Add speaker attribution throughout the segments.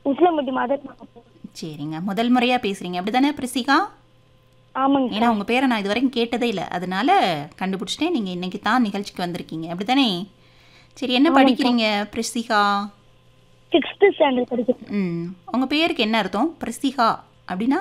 Speaker 1: Usilampatti mother
Speaker 2: சரிங்க முதல் முறையாக பேசுகிறீங்க அப்படி தானே பிரிசிகா
Speaker 1: ஆமாங்க
Speaker 2: ஏன்னா உங்கள் பேரை நான் இது வரைக்கும் கேட்டதே இல்லை அதனால கண்டுபிடிச்சிட்டேன் நீங்கள் இன்னைக்கு தான் நிகழ்ச்சிக்கு வந்திருக்கீங்க அப்படி தானே சரி என்ன படிக்கிறீங்க பிரிசிகா
Speaker 1: சிக்ஸ்த்து ஸ்டாண்டர்ட் படிக்கிறேன்
Speaker 2: ம் உங்கள் பேருக்கு என்ன அர்த்தம் பிரிசிகா அப்படின்னா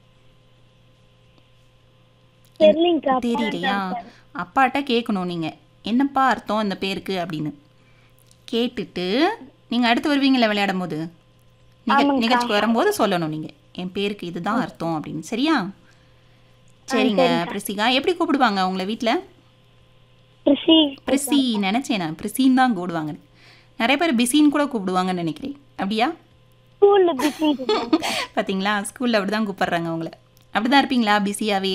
Speaker 1: தெரியலிங்கக்கா
Speaker 2: தெரியலையா அப்பாட்ட கேட்கணும் நீங்கள் என்னப்பா அர்த்தம் இந்த பேருக்கு அப்படின்னு கேட்டுட்டு நீங்கள் அடுத்து வருவீங்களா விளையாடும் போது நிக- நிகழ்ச்சிக்கு வரும்போது சொல்லணும் நீங்கள் என் பேருக்கு இதுதான் அர்த்தம் அப்படின்னு சரியா சரிங்க பிரிசிகா எப்படி கூப்பிடுவாங்க உங்களை வீட்டில்
Speaker 1: ரிஷி
Speaker 2: பிரிசி நினச்சேன் நான் பிரிசின்னு தான் கூப்பிடுவாங்க நிறைய பேர் பிஸின்னு கூட கூப்பிடுவாங்கன்னு நினைக்கிறேன் அப்படியா
Speaker 1: ஸ்கூல்ல பிஸி
Speaker 2: பார்த்தீங்களா ஸ்கூலில் அப்படி தான் கூப்பிட்றாங்க உங்களை அப்படி தான் இருப்பீங்களா பிஸியாகவே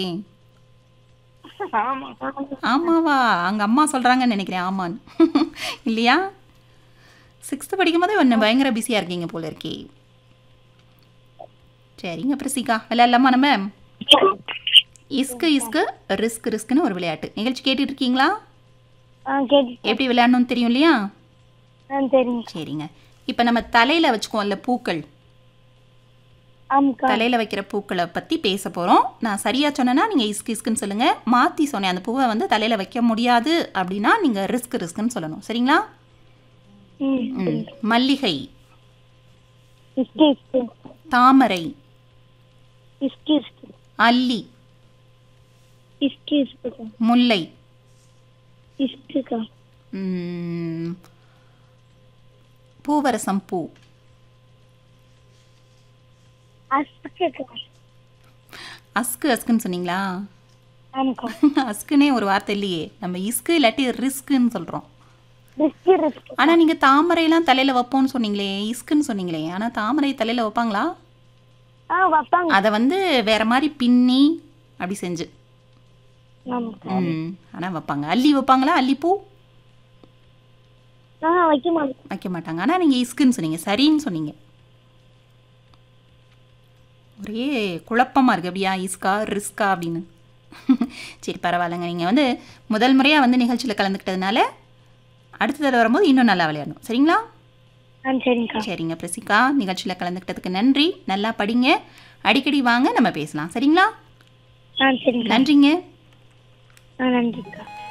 Speaker 1: ஆமா
Speaker 2: ஆமாவா அங்க அம்மா சொல்றாங்கன்னு நினைக்கிறேன் ஆமான்னு இல்லையா சிக்ஸ்த்து படிக்கும் போதே ஒன்று பயங்கர பிஸியாக இருக்கீங்க போல இருக்கே சரிங்க பிரசிகா விளையாடலாமா நம்ம இஸ்கு இஸ்கு ரிஸ்க் ரிஸ்க்னு ஒரு விளையாட்டு நிகழ்ச்சி கேட்டுட்டு இருக்கீங்களா
Speaker 1: ஆ கேட்டு
Speaker 2: எப்படி விளையாடணும்னு தெரியும் இல்லையா
Speaker 1: ஆ சரிங்க
Speaker 2: சரிங்க இப்போ நம்ம தலையில் வச்சுக்குவோம்ல பூக்கள்
Speaker 1: ஆமாக்கா
Speaker 2: தலையில் வைக்கிற பூக்களை பற்றி பேச போகிறோம் நான் சரியாக சொன்னேன்னா நீங்கள் இஸ்கு இஸ்குன்னு சொல்லுங்கள் மாற்றி சொன்னேன் அந்த பூவை வந்து தலையில் வைக்க முடியாது அப்படின்னா நீங்கள் ரிஸ்க் ரிஸ்க்குன்னு சொல்லணும் சரிங்களா
Speaker 1: ம்
Speaker 2: ம். மல்லிகை
Speaker 1: இஸ்கி இஸ்கி
Speaker 2: தாமரை
Speaker 1: இஸ்கி இஸ்கி
Speaker 2: அல்லி
Speaker 1: இஸ்கி இஸ்கிக்கா
Speaker 2: முல்லை
Speaker 1: இஸ்கிக்கா
Speaker 2: ம், பூவரசம் பூ
Speaker 1: அஸ்கிக்கா
Speaker 2: அஸ்கு அஸ்குன்னு சொன்னீங்களா
Speaker 1: ஆமாக்கா
Speaker 2: அஸ்குனே ஒரு வார்த்தை இல்லையே நம்ம இஸ்கு இல்லாட்டி ரிஸ்க்குன்னு சொல்கிறோம்
Speaker 1: ரிஸ்கி ரிஸ்க்
Speaker 2: ஆனால் நீங்கள் தாமரைலாம் தலையில் வைப்போம்னு சொன்னீங்களே இஸ்குன்னு சொன்னீங்களே ஆனால் தாமரை தலையில் வைப்பாங்களா
Speaker 1: ஆ வைப்பாங்க
Speaker 2: அதை வந்து வேற மாதிரி பின்னி அப்படி செஞ்சு
Speaker 1: ஆமாக்கா
Speaker 2: ம் ஆனால் வைப்பாங்க அல்லி வைப்பாங்களா அல்லிப்பூ
Speaker 1: ஆ வைக்க மாட்டேன்
Speaker 2: வைக்க மாட்டாங்க ஆனால் நீங்கள் இஸ்குன்னு சொன்னீங்க சரின்னு சொன்னீங்க ஒரே குழப்பமாக இருக்குது அப்படியா இஸ்கா ரிஸ்கா அப்படின்னு சரி பரவாயில்லைங்க நீங்கள் வந்து முதல் முறையாக வந்து நிகழ்ச்சியில் கலந்துக்கிட்டதுனால அடுத்த தடவை வரும்போது இன்னும் நல்லா விளையாடணும் சரிங்களா
Speaker 1: ஆ சரிங்கக்கா
Speaker 2: சரிங்க பிரசிகா நிகழ்ச்சியில் கலந்துக்கிட்டதுக்கு நன்றி நல்லா படிங்க அடிக்கடி வாங்க நம்ம பேசலாம் சரிங்களா
Speaker 1: ஆ சரிங்கக்கா
Speaker 2: நன்றிங்க
Speaker 1: ஆ நன்றிக்கா